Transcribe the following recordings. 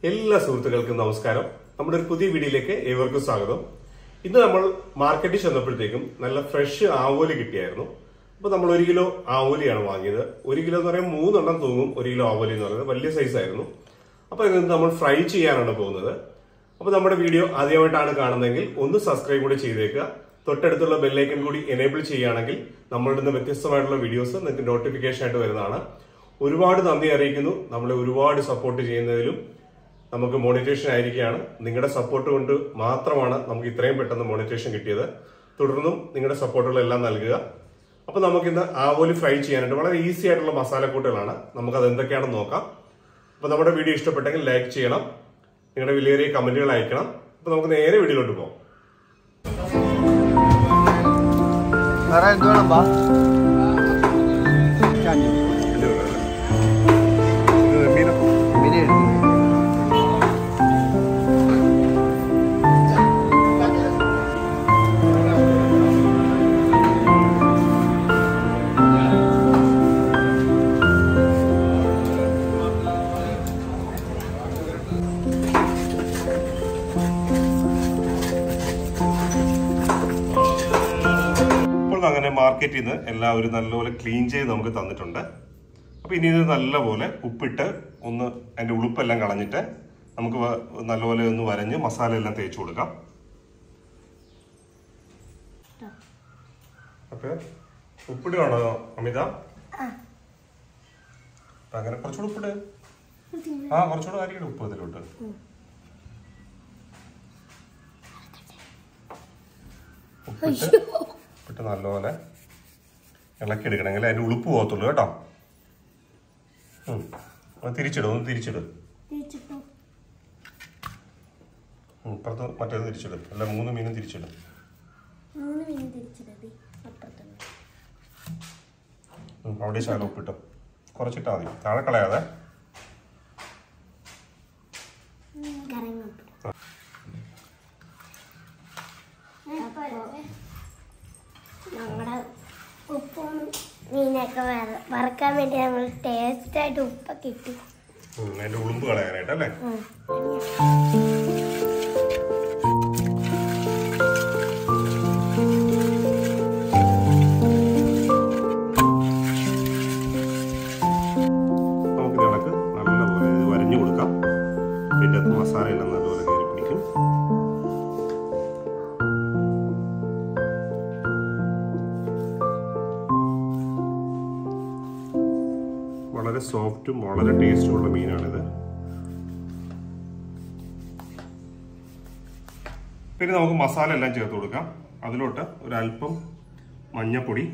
എല്ലാ സുഹൃത്തുക്കൾക്കും നമസ്കാരം നമ്മുടെ ഒരു പുതിയ വീഡിയോയിലേക്ക് ഏവർക്കും സ്വാഗതം ഇന്ന് നമ്മൾ മാർക്കറ്റിൽ ചെന്നപ്പോഴത്തേക്കും നല്ല ഫ്രഷ് ആവോലി കിട്ടിയായിരുന്നു അപ്പൊ നമ്മൾ ഒരു കിലോ ആവോലിയാണ് വാങ്ങിയത് ഒരു കിലോ എന്ന് പറയുമ്പോൾ മൂന്നെണ്ണം തൂങ്ങും ഒരു കിലോ ആവോലി എന്ന് പറയുന്നത് വലിയ സൈസ് ആയിരുന്നു അപ്പൊ ഇത് നമ്മൾ ഫ്രൈ ചെയ്യാനാണ് പോകുന്നത് അപ്പൊ നമ്മുടെ വീഡിയോ ആദ്യമായിട്ടാണ് കാണുന്നതെങ്കിൽ ഒന്ന് സബ്സ്ക്രൈബ് കൂടി ചെയ്തേക്കുക തൊട്ടടുത്തുള്ള ബെല്ലൈക്കൻ കൂടി എനേബിൾ ചെയ്യുകയാണെങ്കിൽ നമ്മളിടുന്ന വ്യത്യസ്തമായിട്ടുള്ള വീഡിയോസ് നിങ്ങൾക്ക് നോട്ടിഫിക്കേഷൻ ആയിട്ട് വരുന്നതാണ് ഒരുപാട് നന്ദി അറിയിക്കുന്നു നമ്മളെ ഒരുപാട് സപ്പോർട്ട് ചെയ്യുന്നതിലും നമുക്ക് മോണിറ്റേഷൻ ആയിരിക്കുകയാണ് നിങ്ങളുടെ സപ്പോർട്ട് കൊണ്ട് മാത്രമാണ് നമുക്ക് ഇത്രയും പെട്ടെന്ന് മോണിറ്റേഷൻ കിട്ടിയത് തുടർന്നും നിങ്ങളുടെ സപ്പോർട്ടുകളെല്ലാം നൽകുക അപ്പൊ നമുക്കിന്ന് ആവോലി ഫ്രൈ ചെയ്യാനായിട്ട് വളരെ ഈസി ആയിട്ടുള്ള മസാലക്കൂട്ടുകളാണ് നമുക്കത് എന്തൊക്കെയാണെന്ന് നോക്കാം അപ്പൊ നമ്മുടെ വീഡിയോ ഇഷ്ടപ്പെട്ടെങ്കിൽ ലൈക്ക് ചെയ്യണം നിങ്ങളുടെ വിലയേറിയ കമന്റുകൾ അയക്കണം അപ്പൊ നമുക്ക് നേരെ വീഡിയോയിലോട്ട് പോകാം സാറേ എന്ത് വേണം ബാ മീനെ എടുത്തു ഇപ്പോൾ അങ്ങനെ മാർക്കറ്റിൽ നിന്ന് എല്ലാവരും നല്ലപോലെ ക്ലീൻ ചെയ്ത് നമുക്ക് തന്നിട്ടുണ്ട് അപ്പൊ ഇനി ഇത് നല്ലപോലെ ഉപ്പിട്ട് ഒന്ന് അതിന്റെ ഉളുപ്പെല്ലാം കളഞ്ഞിട്ട് നമുക്ക് വ- നല്ലപോലെ ഒന്ന് വരഞ്ഞ് മസാല എല്ലാം തേച്ച് കൊടുക്കാം അപ്പൊ ഉപ്പിടുകയാണോ അമിത അപ്പൊ അങ്ങനെ കുറച്ചുകൂടെ ഉപ്പിട് ആ കുറച്ചുകൂടെ ആയിരിക്കും ഉപ്പ് ഇതിലോട്ട് ഉപ്പിട്ട് ഉപ്പിട്ട് നല്ലപോലെ ഇളക്കി എടുക്കണമെങ്കിൽ അതിന്റെ ഉളുപ്പ് പോകത്തുള്ളൂ കേട്ടോ ഉം. ഒന്ന് തിരിച്ചിടും ഒന്ന് തിരിച്ചിടും ഉം, ഇപ്പുറത്ത് മറ്റേത് തിരിച്ചിടും അല്ല മൂന്ന് മീനും തിരിച്ചിടും മൂന്ന് മീൻ തിരിച്ചിടതി അപ്പുറത്തുണ്ട് ഉം, അവിടെ ശാല ഉപ്പിട്ടു കുറച്ചിട്ടാ മതി താഴെ കളയാതെ കറങ്ങോട്ട് നമ്മുടെ ഉപ്പും മീനൊക്കെ വറ- വറക്കാൻ വേണ്ടി നമ്മൾ ടേസ്റ്റ് ആയിട്ട് ഉപ്പൊക്കെ ഇട്ടു ഉം, അതിന്റെ ഉളുമ്പ് കളയാനായിട്ട് അല്ലേ ഉം. നമുക്ക് ഇതിളക്ക് നല്ലപോലെ ഇത് വരഞ്ഞു കൊടുക്കാം അതിൻ്റെ അകത്ത് മസാല എല്ലാം നല്ലപോലെ കയറി പിടിക്കും വളരെ സോഫ്റ്റും വളരെ ടേസ്റ്റും ഉള്ള മീനാണിത് പിന്നെ നമുക്ക് മസാല എല്ലാം ചേർത്ത് കൊടുക്കാം അതിലോട്ട് ഒരല്പം മഞ്ഞപ്പൊടി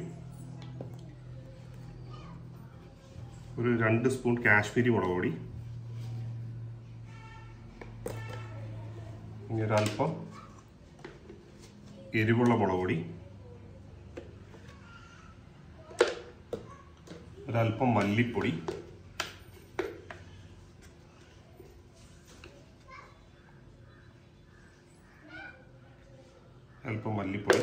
ഒരു രണ്ട് സ്പൂൺ കാശ്മീരി മുളക് പൊടി ഇനി ഒരല്പം എരിവുള്ള മുളക് പൊടി ഒരല്പം മല്ലിപ്പൊടി അല്പം മല്ലിപ്പൊടി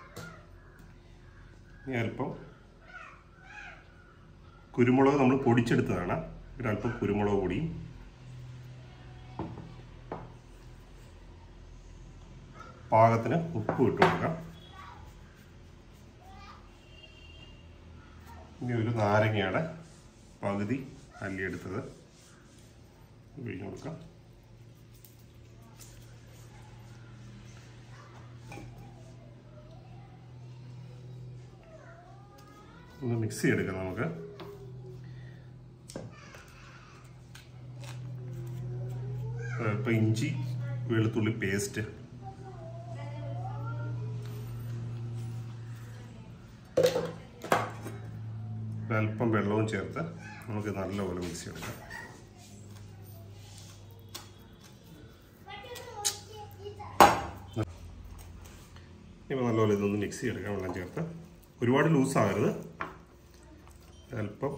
ഇനി അല്പം കുരുമുളക് നമ്മൾ പൊടിച്ചെടുത്തതാണ് ഒരല്പം കുരുമുളക് പൊടിയും പാകത്തിന് ഉപ്പ് ഇട്ട് കൊടുക്കാം ഇനി ഒരു നാരങ്ങയുടെ പകുതി അല്ലിയെടുത്തത് പിഴിഞ്ഞ് കൊടുക്കാം ഒന്ന് മിക്സ് ചെയ്തെടുക്കാം നമുക്ക് ഇപ്പം ഇഞ്ചി വെളുത്തുള്ളി പേസ്റ്റ് അല്പം വെള്ളവും ചേർത്ത് നമുക്ക് നല്ലപോലെ മിക്സ് ചെയ്തെടുക്കാം ഇപ്പം നല്ലപോലെ ഇതൊന്ന് മിക്സ് ചെയ്തെടുക്കാം വെള്ളം ചേർത്ത് ഒരുപാട് ലൂസ് ആകരുത് അല്പം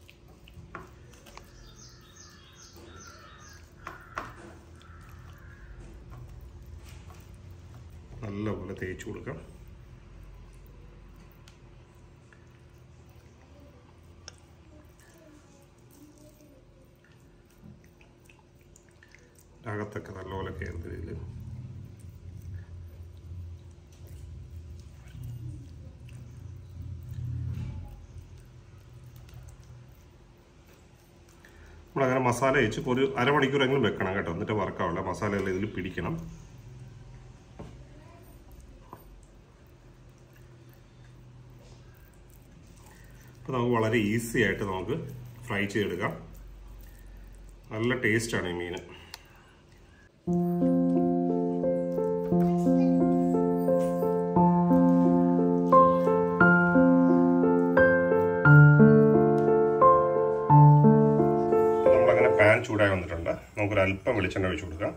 നല്ലപോലെ തേച്ച് കൊടുക്കാം അകത്തൊക്കെ നല്ലപോലെ കയറുന്ന രീതിയിൽ നമ്മളങ്ങനെ മസാല വെച്ച് ഒരു അരമണിക്കൂറെങ്കിലും വെക്കണം കേട്ടോ എന്നിട്ട് വർക്കാവില്ല മസാല എല്ലാം ഇതിൽ പിടിക്കണം അപ്പോൾ നമുക്ക് വളരെ ഈസി ആയിട്ട് നമുക്ക് ഫ്രൈ ചെയ്തെടുക്കാം നല്ല ടേസ്റ്റാണ് ഈ മീൻ നമ്മളങ്ങനെ പാൻ ചൂടായി വന്നിട്ടുണ്ട് നമുക്കൊരു അല്പം വെളിച്ചെണ്ണ ഒഴിച്ചു കൊടുക്കാം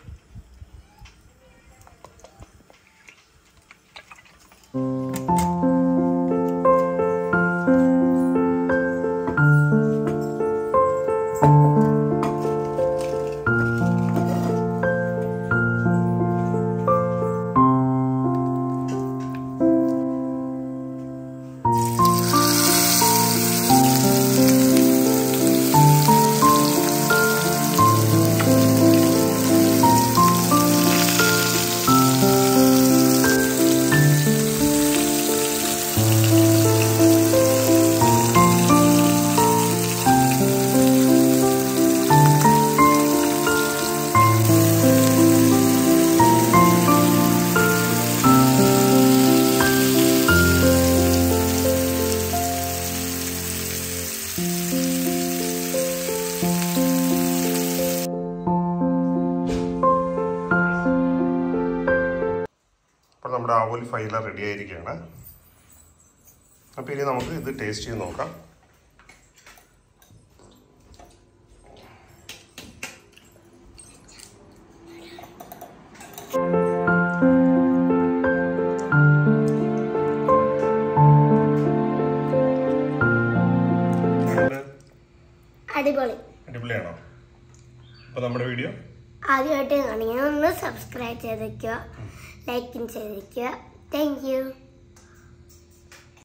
അപ്പോൾ നമ്മുടെ ആവോലി ഫൈലർ റെഡി ആയിരിക്കുകയാണ് അപ്പോൾ ഇനി നമുക്ക് ഇത് ടേസ്റ്റ് ചെയ്ത് നോക്കാം എങ്ങനെയുണ്ട്? അടിപൊളി അടിപൊളിയാണോ അപ്പോൾ നമ്മുടെ വീഡിയോ ആദ്യമായിട്ട് കാണിക്കാൻ ഒന്ന് സബ്സ്ക്രൈബ് ചെയ്തേക്കുക ലൈക്കും ചെയ്തേക്കുക താങ്ക് യു